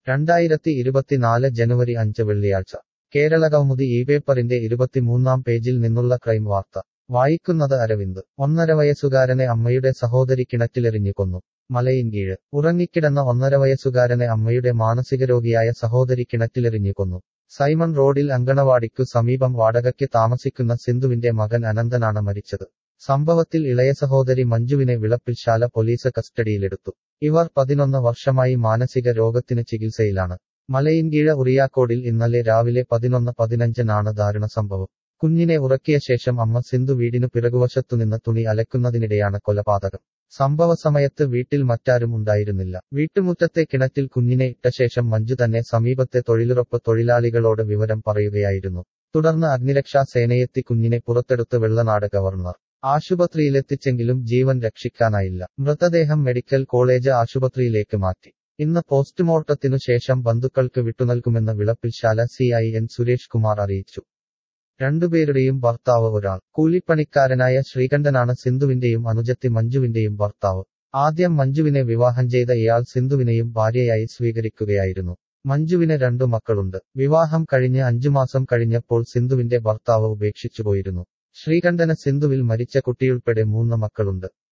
രണ്ടായിരത്തി ഇരുപത്തിനാല് ജനുവരി അഞ്ച് വെള്ളിയാഴ്ച കേരളകൗമുദി ഈ പേപ്പറിന്റെ ഇരുപത്തിമൂന്നാം പേജിൽ നിന്നുള്ള ക്രൈം വാർത്ത വായിക്കുന്നത് അരവിന്ദ് ഒന്നര വയസ്സുകാരനെ അമ്മയുടെ സഹോദരി കിണറ്റിലെറിഞ്ഞു കൊന്നു മലയിൻകീഴ് ഉറങ്ങിക്കിടന്ന ഒന്നര വയസ്സുകാരനെ അമ്മയുടെ മാനസികരോഗിയായ സഹോദരി കിണറ്റിലെറിഞ്ഞു കൊന്നു സൈമൺ റോഡിൽ അങ്കണവാടിക്കു സമീപം വാടകയ്ക്ക് താമസിക്കുന്ന സിന്ധുവിന്റെ മകൻ അനന്തനാണ് മരിച്ചത് സംഭവത്തിൽ ഇളയ സഹോദരി മഞ്ജുവിനെ വിളപ്പിൽശാല പോലീസ് കസ്റ്റഡിയിലെടുത്തു ഇവർ പതിനൊന്ന് വർഷമായി മാനസിക രോഗത്തിന് ചികിത്സയിലാണ് മലയിൻകീഴ ഉറിയാക്കോടിൽ ഇന്നലെ രാവിലെ പതിനൊന്ന് പതിനഞ്ചിനാണ് ദാരുണ സംഭവം കുഞ്ഞിനെ ഉറക്കിയ ശേഷം അമ്മ സിന്ധു വീടിനു പിറകുവശത്തുനിന്ന് തുണി അലക്കുന്നതിനിടെയാണ് കൊലപാതകം സംഭവ സമയത്ത് വീട്ടിൽ മറ്റാരും ഉണ്ടായിരുന്നില്ല വീട്ടുമുറ്റത്തെ കിണറ്റിൽ കുഞ്ഞിനെ ഇട്ട ശേഷം മഞ്ജു തന്നെ സമീപത്തെ തൊഴിലുറപ്പ് തൊഴിലാളികളോട് വിവരം പറയുകയായിരുന്നു തുടർന്ന് അഗ്നിരക്ഷാ സേനയെത്തി കുഞ്ഞിനെ പുറത്തെടുത്ത് വെള്ളനാട് ഗവർണർ ആശുപത്രിയിലെത്തിച്ചെങ്കിലും ജീവൻ രക്ഷിക്കാനായില്ല മൃതദേഹം മെഡിക്കൽ കോളേജ് ആശുപത്രിയിലേക്ക് മാറ്റി ഇന്ന് പോസ്റ്റ്മോർട്ടത്തിനു ശേഷം ബന്ധുക്കൾക്ക് വിട്ടുനൽകുമെന്ന് Vilappilsala C I N Suresh Kumar അറിയിച്ചു രണ്ടുപേരുടെയും ഭർത്താവ് ഒരാൾ കൂലിപ്പണിക്കാരനായ ശ്രീകണ്ഠനാണ് സിന്ധുവിന്റെയും അനുജത്തി മഞ്ജുവിന്റെയും ഭർത്താവ് ആദ്യം മഞ്ജുവിനെ വിവാഹം ചെയ്ത ഇയാൾ സിന്ധുവിനെയും ഭാര്യയായി സ്വീകരിക്കുകയായിരുന്നു മഞ്ജുവിന് രണ്ടു മക്കളുണ്ട് വിവാഹം കഴിഞ്ഞ് അഞ്ചു മാസം കഴിഞ്ഞപ്പോൾ സിന്ധുവിന്റെ ഭർത്താവ് ഉപേക്ഷിച്ചുപോയിരുന്നു ശ്രീകണ്ഠന് സിന്ധുവിൽ മരിച്ച കുട്ടിയുൾപ്പെടെ മൂന്ന് മക്കളുണ്ട്